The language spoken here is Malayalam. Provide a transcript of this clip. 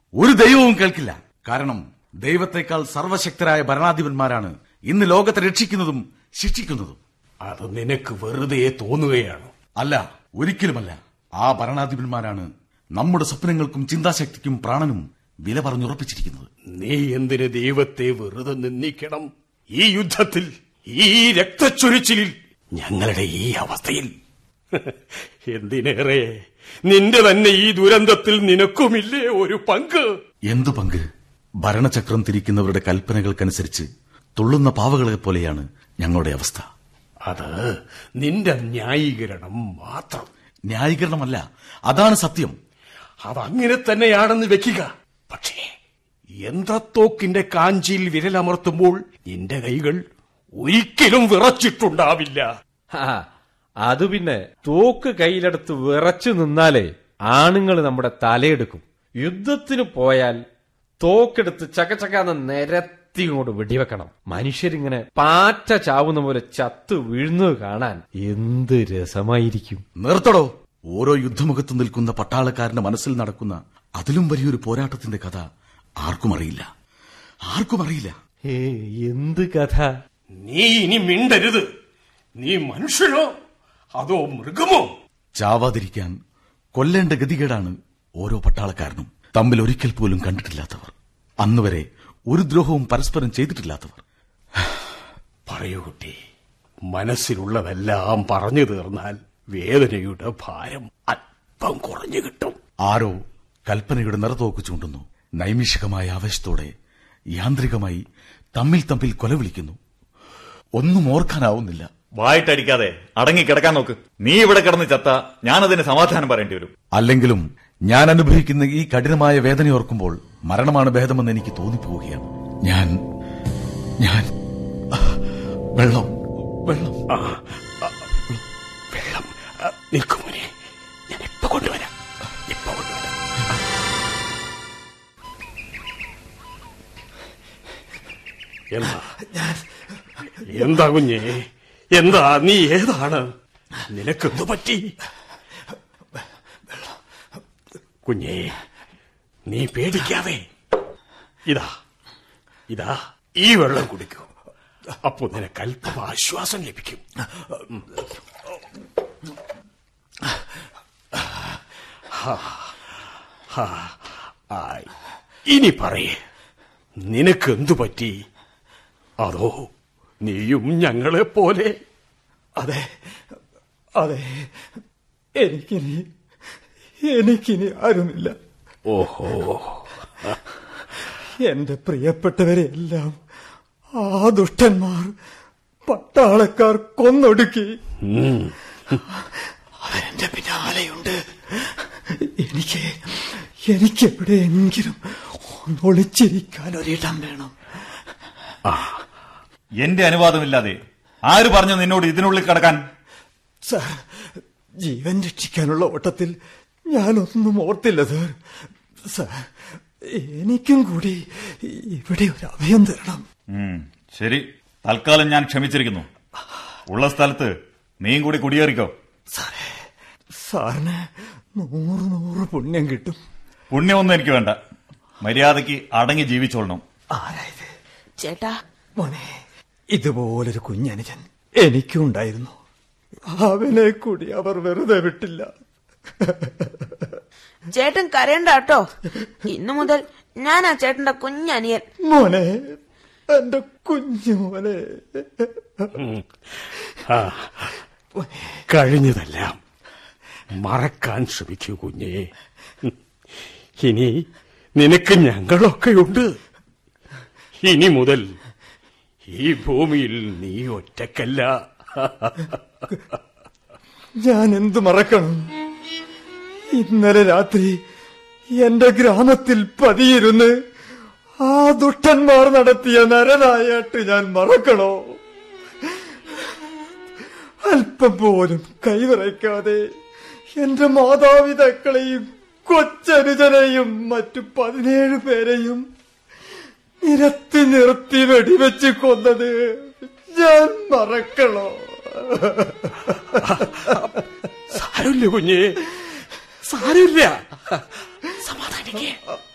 ഒരു ദൈവവും കേൾക്കില്ല കാരണം ദൈവത്തെക്കാൾ സർവശക്തരായ ഭരണാധിപന്മാരാണ് ഇന്ന് ലോകത്തെ രക്ഷിക്കുന്നതും ശിക്ഷിക്കുന്നതും അത് നിനക്ക് വെറുതെ തോന്നുകയാണ് അല്ല ഒരിക്കലുമല്ല ആ ഭരണാധിപന്മാരാണ് നമ്മുടെ സ്വപ്നങ്ങൾക്കും ചിന്താശക്തിക്കും പ്രാണനും വില പറഞ്ഞുറപ്പിച്ചിരിക്കുന്നത് നീ എന്തിന് ദൈവത്തെ വെറുതെ നിന്ദിക്കണം ഈ യുദ്ധത്തിൽ ഈ രക്തച്ചൊരിച്ചിലിൽ ഞങ്ങളുടെ ഈ അവസ്ഥയിൽ എന്തിനേറെ നിന്റെ തന്നെ ഈ ദുരന്തത്തിൽ നിനക്കുമില്ലേ ഒരു പങ്ക് എന്തു പങ്ക് ഭരണചക്രം തിരിക്കുന്നവരുടെ കൽപ്പനകൾക്കനുസരിച്ച് തുള്ളുന്ന പാവകളെ പോലെയാണ് ഞങ്ങളുടെ അവസ്ഥ അത് നിന്റെ ന്യായീകരണം മാത്രം ന്യായീകരണമല്ല അതാണ് സത്യം അതങ്ങനെ തന്നെയാണെന്ന് വെക്കുക പക്ഷേ യന്ത്രത്തോക്കിന്റെ കാഞ്ചിയിൽ വിരലമർത്തുമ്പോൾ നിന്റെ കൈകൾ ഒരിക്കലും വിറച്ചിട്ടുണ്ടാവില്ല ആ, അത് പിന്നെ തോക്ക് കയ്യിലെടുത്ത് വിറച്ചു നിന്നാലേ ആണുങ്ങൾ നമ്മുടെ തലയെടുക്കും യുദ്ധത്തിന് പോയാൽ തോക്കെടുത്ത് ചകചകാന്ന് നിരത്തി കൊണ്ട് വെടിവെക്കണം മനുഷ്യരിങ്ങനെ പാറ്റ ചാവുന്ന പോലെ ചത്തു വീഴുന്നത് കാണാൻ എന്ത് രസമായിരിക്കും നിർത്തടോ ഓരോ യുദ്ധമുഖത്ത് നിൽക്കുന്ന പട്ടാളക്കാരന്റെ മനസ്സിൽ നടക്കുന്ന അതിലും വലിയൊരു പോരാട്ടത്തിന്റെ കഥ ആർക്കും അറിയില്ല ആർക്കും അറിയില്ല ഏ എന്ത് കഥ നീ ഇനി മിണ്ടരുത് നീ മനുഷ്യനോ അതോ മൃഗമോ ചാവാതിരിക്കാൻ കൊല്ലേണ്ട ഗതികേടാണ് ഓരോ പട്ടാളക്കാരനും തമ്മിൽ ഒരിക്കൽ പോലും കണ്ടിട്ടില്ലാത്തവർ അന്നുവരെ ഒരു ദ്രോഹവും പരസ്പരം ചെയ്തിട്ടില്ലാത്തവർ പറയൂ കുട്ടി മനസ്സിലുള്ളതെല്ലാം പറഞ്ഞു തീർന്നാൽ വേദനയുടെ ഭാരം അല്പം കുറഞ്ഞു കിട്ടും ആരോ കൽപ്പനയുടെ നിറതോക്ക് ചൂണ്ടുന്നു നൈമിഷികമായ ആവേശത്തോടെ യാന്ത്രികമായി തമ്മിൽ തമ്മിൽ കൊലവിളിക്കുന്നു ഒന്നും ഓർക്കാനാവുന്നില്ല വായിട്ടടിക്കാതെ അടങ്ങി കിടക്കാൻ നോക്ക് നീ ഇവിടെ കിടന്ന് ചത്ത ഞാനതിന് സമാധാനം പറയേണ്ടി വരും അല്ലെങ്കിലും ഞാൻ അനുഭവിക്കുന്ന ഈ കഠിനമായ വേദന ഓർക്കുമ്പോൾ മരണമാണ് ഭേദമെന്ന് എനിക്ക് തോന്നിപ്പോവുകയാണ് ഞാൻ ഞാൻ ആ, വെള്ളം വെള്ളം ആ, ആ, വെള്ളം ആ, നിൽക്കൂ മോനെ ഞാൻ ഇപ്പൊ കൊണ്ടുവരാം ഇപ്പൊ കൊണ്ടുവരാം എന്താ എന്താ കുഞ്ഞേ എന്താ നീ ഏതാണ് നിനക്കെന്തു പറ്റി കുഞ്ഞേ നീ പേടിക്കാതെ ഇതാ ഇതാ ഈ വെള്ളം കുടിക്കൂ അപ്പോ നിനക്ക് അല്പം ആശ്വാസം ലഭിക്കും ഹാ, ആ, ഇനി പറയേ നിനക്ക് എന്തു പറ്റി അതോ നീയും ഞങ്ങളെ പോലെ അതെ അതെ എനിക്കിനി എനിക്കിനി ആരുമില്ല ഓഹോ എന്റെ പ്രിയപ്പെട്ടവരെയെല്ലാം ആ ദുഷ്ടന്മാർ പട്ടാളക്കാർ കൊന്നൊടുക്കി ഉം. അവരെന്റെ പിന്നാലെയുണ്ട് എനിക്ക് എനിക്ക് എവിടെയെങ്കിലും ഒന്നൊളിച്ചിരിക്കാൻ ഒരിടം വേണം എന്റെ അനുവാദമില്ലാതെ ആര് പറഞ്ഞു നിന്നോട് ഇതിനുള്ളിൽ കിടക്കാൻ സാർ ജീവൻ രക്ഷിക്കാനുള്ള ഓട്ടത്തിൽ ഞാനൊന്നും ഓർത്തില്ല സാർ സാർ എനിക്കും കൂടി ഇവിടെ ഒരു അഭയം തരണം ഉം, ശരി തൽക്കാലം ഞാൻ ക്ഷമിച്ചിരിക്കുന്നു ഉള്ള സ്ഥലത്ത് നീയും കൂടി കുടിയേറിക്കോ സാറേ സാറിന് നൂറ് നൂറ് പുണ്യം കിട്ടും പുണ്യമൊന്നും എനിക്ക് വേണ്ട മര്യാദയ്ക്ക് അടങ്ങി ജീവിച്ചോളണം ആരായത് ചേട്ടാ മോനെ ഇതുപോലൊരു കുഞ്ഞനുജൻ എനിക്കും ഉണ്ടായിരുന്നു അവനെ കൂടി അവർ വെറുതെ വിട്ടില്ല ചേട്ടൻ കരയണ്ട കേട്ടോ ഇന്നു മുതൽ ഞാനാ ചേട്ടന്റെ കുഞ്ഞനിയൻ മോനെ എന്റെ കുഞ്ഞു മോനെ ആ, കഴിഞ്ഞതെല്ലാം മറക്കാൻ ശ്രമിക്കൂ കുഞ്ഞേ ഇനി നിനക്ക് ഞങ്ങളൊക്കെയുണ്ട് ഇനി മുതൽ ഈ ഭൂമിയിൽ നീ ഒറ്റക്കല്ല ഞാൻ എന്തു മറക്കണം ഇന്നലെ രാത്രി എന്റെ ഗ്രാമത്തിൽ പതിയിരുന്ന് ആ ദുഷ്ടന്മാർ നടത്തിയ നരനായാട്ട് ഞാൻ മറക്കണോ അല്പം പോലും കൈവിറയ്ക്കാതെ എന്റെ മാതാപിതാക്കളെയും കൊച്ചനുജനെയും മറ്റു പതിനേഴ് പേരെയും നിരത്തി നിർത്തി വെടിവെച്ച് കൊന്നത് ഞാൻ മറക്കണോ സാരമില്ല കുഞ്ഞേ സാരമില്ല സമാധാനിക്കേ